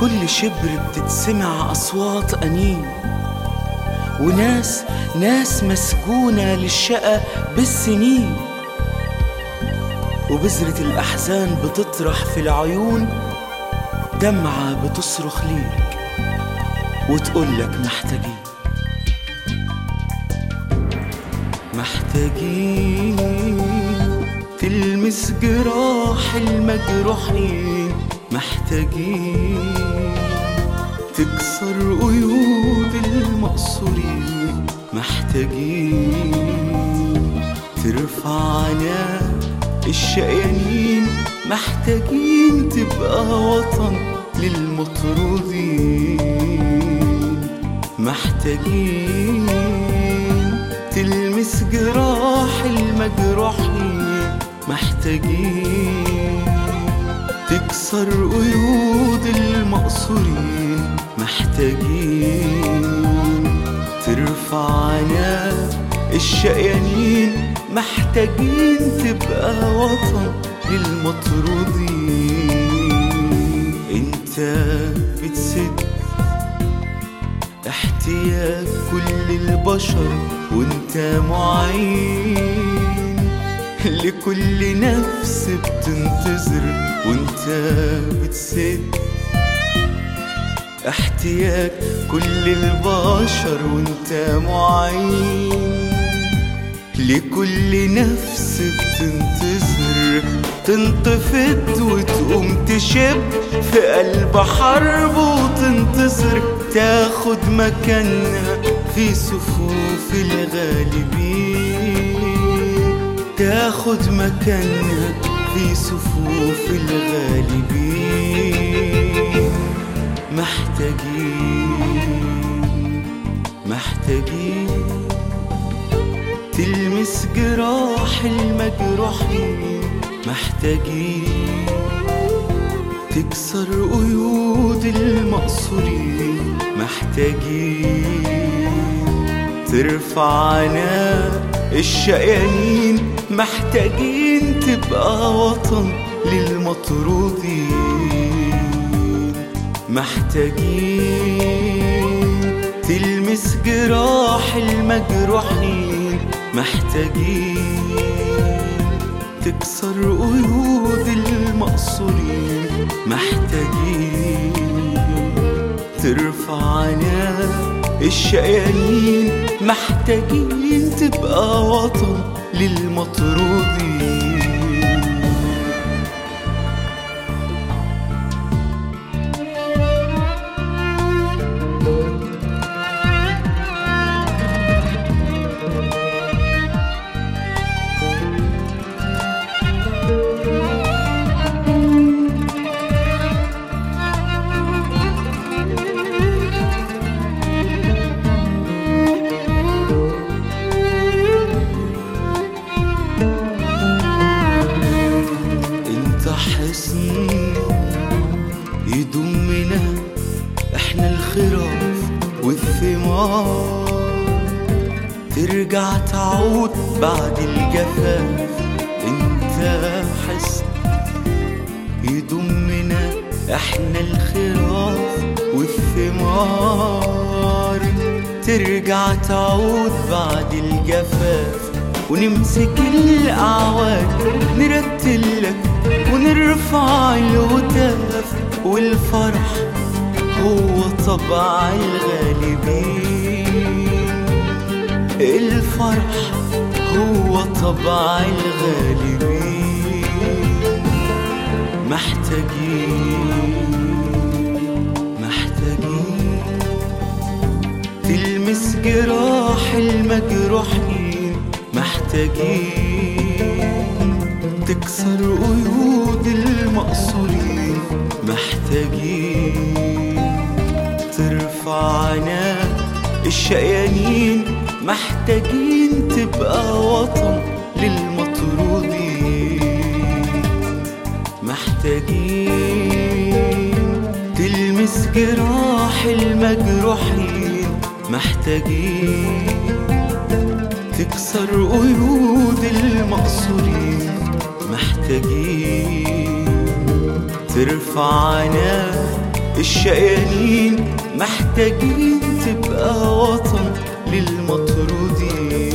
كل شبر بتتسمع أصوات أنين وناس ناس مسجونة للشقى بالسنين وبذرة الأحزان بتطرح في العيون دمعة بتصرخ ليك وتقولك محتاجين محتاجين تلمس جراح المجروحين محتاجين تكسر قيود المقصورين محتاجين ترفع عناء الشقيانين محتاجين تبقى وطن للمطرودين محتاجين تلمس جراح المجروحين محتاجين تكسر قيود المقصورين محتاجين ترفع عناء الشقيانين محتاجين تبقى وطن للمطرودين انت بتسد احتياج كل البشر وانت معين لكل نفس بتنتظر وانت بتسد احتياج كل البشر وانت معين لكل نفس بتنتظر تنتفض وتقوم تشب في قلب حرب وتنتصر تاخد مكانها في صفوف الغالبين تاخد مكانها في صفوف الغالبين محتاجين محتاجين تلمس جراح المجروحين محتاجين تكسر قيود المقصورين محتاجين ترفع عناء الشقيانين محتاجين تبقى وطن للمطرودين محتاجين تلمس جراح المجروحين محتاجين تكسر قيود المقصورين محتاجين ترفع عناء الشقيانين محتاجين تبقى وطن للمطرودين انت حصن يضمنا احنا الخراف والثمار ترجع تعود بعد الجفاف انت حصن يضمنا احنا الخراف والثمار ترجع تعود بعد الجفاف ونمسك الأعواد نرتلك ونرفع الهتاف والفرح هو طبع الغالبين الفرح هو طبع الغالبين محتاجين محتاجين تلمس جراح المجروحين محتاجين تكسر قيود المقصورين محتاجين ترفع عناء الشقيانين محتاجين تبقى وطن للمطرودين محتاجين تلمس جراح المجروحين محتاجين تكسر قيود المقصورين محتاجين ترفع عناء الشقيانين محتاجين تبقى وطن للمطرودين